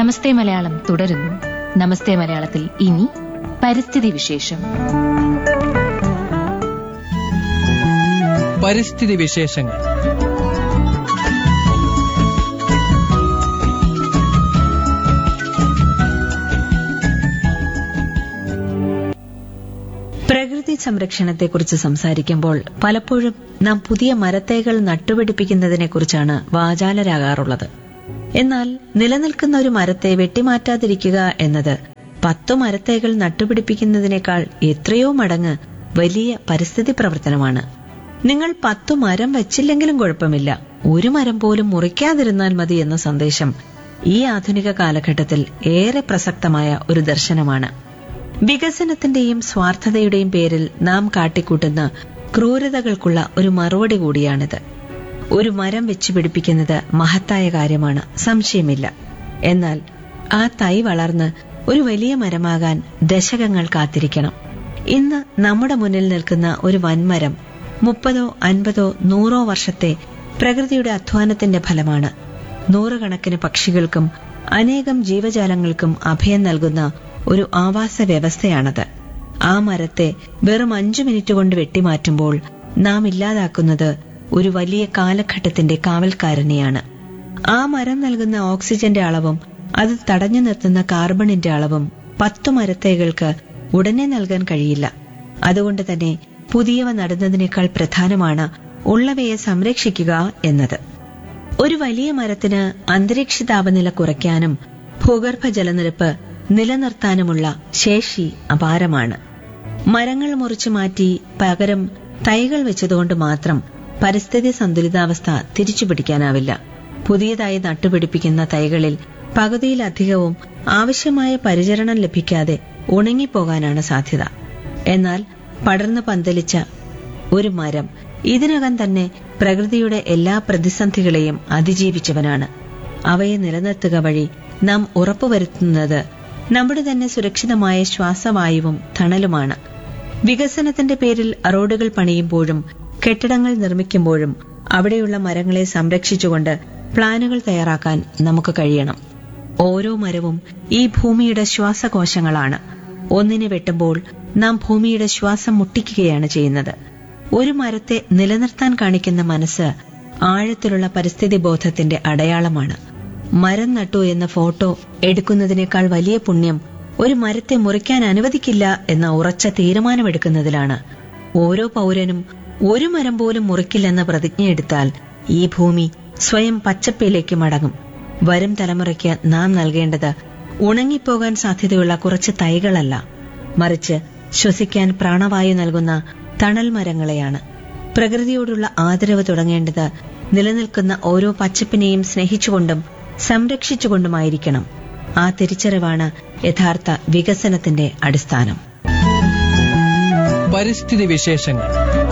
നമസ്തേ മലയാളം തുടരുന്നു നമസ്തേ മലയാളത്തിൽ ഇനി പരിസ്ഥിതി വിശേഷം പരിസ്ഥിതി വിശേഷങ്ങൾ പ്രകൃതി സംരക്ഷണത്തെക്കുറിച്ച് സംസാരിക്കുമ്പോൾ പലപ്പോഴും നാം പുതിയ മരത്തൈകൾ നട്ടുപിടിപ്പിക്കുന്നതിനെക്കുറിച്ചാണ് വാചാലരാകാറുള്ളത് എന്നാൽ നിലനിൽക്കുന്ന ഒരു മരത്തെ വെട്ടിമാറ്റാതിരിക്കുക എന്നത് പത്തു മരത്തൈകൾ നട്ടുപിടിപ്പിക്കുന്നതിനേക്കാൾ എത്രയോ മടങ്ങ് വലിയ പരിസ്ഥിതി പ്രവർത്തനമാണ് നിങ്ങൾ പത്തു മരം വെച്ചില്ലെങ്കിലും കുഴപ്പമില്ല ഒരു മരം പോലും മുറിക്കാതിരുന്നാൽ മതി എന്ന സന്ദേശം ഈ ആധുനിക കാലഘട്ടത്തിൽ ഏറെ പ്രസക്തമായ ഒരു ദർശനമാണ് വികസനത്തിന്റെയും സ്വാർത്ഥതയുടെയും പേരിൽ നാം കാട്ടിക്കൂട്ടുന്ന ക്രൂരതകൾക്കുള്ള ഒരു മറുപടി കൂടിയാണിത് ഒരു മരം വെച്ച് പിടിപ്പിക്കുന്നത് മഹത്തായ കാര്യമാണ് സംശയമില്ല എന്നാൽ ആ തൈ വളർന്ന് ഒരു വലിയ മരമാകാൻ ദശകങ്ങൾ കാത്തിരിക്കണം ഇന്ന് നമ്മുടെ മുന്നിൽ നിൽക്കുന്ന ഒരു വൻമരം മുപ്പതോ അൻപതോ നൂറോ വർഷത്തെ പ്രകൃതിയുടെ അധ്വാനത്തിന്റെ ഫലമാണ് നൂറുകണക്കിന് പക്ഷികൾക്കും അനേകം ജീവജാലങ്ങൾക്കും അഭയം നൽകുന്ന ഒരു ആവാസ വ്യവസ്ഥയാണത് ആ മരത്തെ വെറും അഞ്ചു മിനിറ്റ് കൊണ്ട് വെട്ടിമാറ്റുമ്പോൾ നാം ഇല്ലാതാക്കുന്നത് ഒരു വലിയ കാലഘട്ടത്തിന്റെ കാവൽക്കാരനെയാണ് ആ മരം നൽകുന്ന ഓക്സിജന്റെ അളവും അത് തടഞ്ഞു നിർത്തുന്ന കാർബണിന്റെ അളവും പത്തു മരത്തൈകൾക്ക് ഉടനെ നൽകാൻ കഴിയില്ല അതുകൊണ്ട് തന്നെ പുതിയവ നടുന്നതിനേക്കാൾ പ്രധാനമാണ് ഉള്ളവയെ സംരക്ഷിക്കുക എന്നത് ഒരു വലിയ മരത്തിന് അന്തരീക്ഷ താപനില കുറയ്ക്കാനും ഭൂഗർഭ ജലനിരപ്പ് നിലനിർത്താനുമുള്ള ശേഷി അപാരമാണ് മരങ്ങൾ മുറിച്ചു മാറ്റി പകരം തൈകൾ വെച്ചതുകൊണ്ട് മാത്രം പരിസ്ഥിതി സന്തുലിതാവസ്ഥ തിരിച്ചുപിടിക്കാനാവില്ല പുതിയതായി നട്ടുപിടിപ്പിക്കുന്ന തൈകളിൽ പകുതിയിലധികവും ആവശ്യമായ പരിചരണം ലഭിക്കാതെ ഉണങ്ങിപ്പോകാനാണ് സാധ്യത എന്നാൽ പടർന്നു പന്തലിച്ച ഒരു മരം ഇതിനകം തന്നെ പ്രകൃതിയുടെ എല്ലാ പ്രതിസന്ധികളെയും അതിജീവിച്ചവനാണ് അവയെ നിലനിർത്തുക വഴി നാം ഉറപ്പുവരുത്തുന്നത് നമ്മുടെ തന്നെ സുരക്ഷിതമായ ശ്വാസവായുവും തണലുമാണ് വികസനത്തിന്റെ പേരിൽ റോഡുകൾ പണിയുമ്പോഴും കെട്ടിടങ്ങൾ നിർമ്മിക്കുമ്പോഴും അവിടെയുള്ള മരങ്ങളെ സംരക്ഷിച്ചുകൊണ്ട് പ്ലാനുകൾ തയ്യാറാക്കാൻ നമുക്ക് കഴിയണം ഓരോ മരവും ഈ ഭൂമിയുടെ ശ്വാസകോശങ്ങളാണ് ഒന്നിനെ വെട്ടുമ്പോൾ നാം ഭൂമിയുടെ ശ്വാസം മുട്ടിക്കുകയാണ് ചെയ്യുന്നത് ഒരു മരത്തെ നിലനിർത്താൻ കാണിക്കുന്ന മനസ്സ് ആഴത്തിലുള്ള പരിസ്ഥിതി ബോധത്തിന്റെ അടയാളമാണ് മരം നട്ടു എന്ന ഫോട്ടോ എടുക്കുന്നതിനേക്കാൾ വലിയ പുണ്യം ഒരു മരത്തെ മുറിക്കാൻ അനുവദിക്കില്ല എന്ന ഉറച്ച തീരുമാനമെടുക്കുന്നതിലാണ് ഓരോ പൗരനും ഒരു മരം പോലും മുറിക്കില്ലെന്ന പ്രതിജ്ഞയെടുത്താൽ ഈ ഭൂമി സ്വയം പച്ചപ്പിലേക്ക് മടങ്ങും വരും തലമുറയ്ക്ക് നാം നൽകേണ്ടത് ഉണങ്ങിപ്പോകാൻ സാധ്യതയുള്ള കുറച്ച് തൈകളല്ല മറിച്ച് ശ്വസിക്കാൻ പ്രാണവായു നൽകുന്ന തണൽ മരങ്ങളെയാണ് പ്രകൃതിയോടുള്ള ആദരവ് തുടങ്ങേണ്ടത് നിലനിൽക്കുന്ന ഓരോ പച്ചപ്പിനെയും സ്നേഹിച്ചുകൊണ്ടും സംരക്ഷിച്ചുകൊണ്ടുമായിരിക്കണം ആ തിരിച്ചറിവാണ് യഥാർത്ഥ വികസനത്തിന്റെ അടിസ്ഥാനം പരിസ്ഥിതി വിശേഷങ്ങൾ